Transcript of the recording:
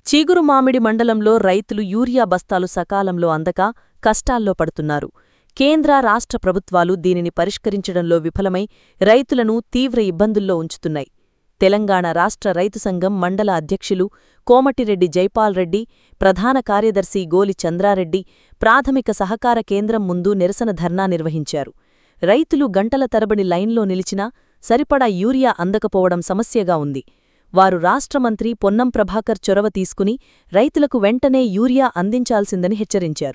చీగురుమామిడి మండలంలో రైతులు యూరియా బస్తాలు సకాలంలో అందక కష్టాల్లో పడుతున్నారు కేంద్ర రాష్ట్ర ప్రభుత్వాలు దీనిని పరిష్కరించడంలో విఫలమై రైతులను తీవ్ర ఇబ్బందుల్లో ఉంచుతున్నాయి తెలంగాణ రాష్ట్ర రైతు సంఘం మండల అధ్యక్షులు కోమటిరెడ్డి జైపాల్ రెడ్డి ప్రధాన కార్యదర్శి గోలి చంద్రారెడ్డి ప్రాథమిక సహకార కేంద్రం ముందు నిరసన ధర్నా నిర్వహించారు రైతులు గంటల తరబడి లైన్లో నిలిచినా సరిపడా యూరియా అందకపోవడం సమస్యగా ఉంది వారు రాష్ట్ర మంత్రి పొన్నం ప్రభాకర్ చొరవ తీసుకుని రైతులకు వెంటనే యూరియా అందించాల్సిందని హెచ్చరించారు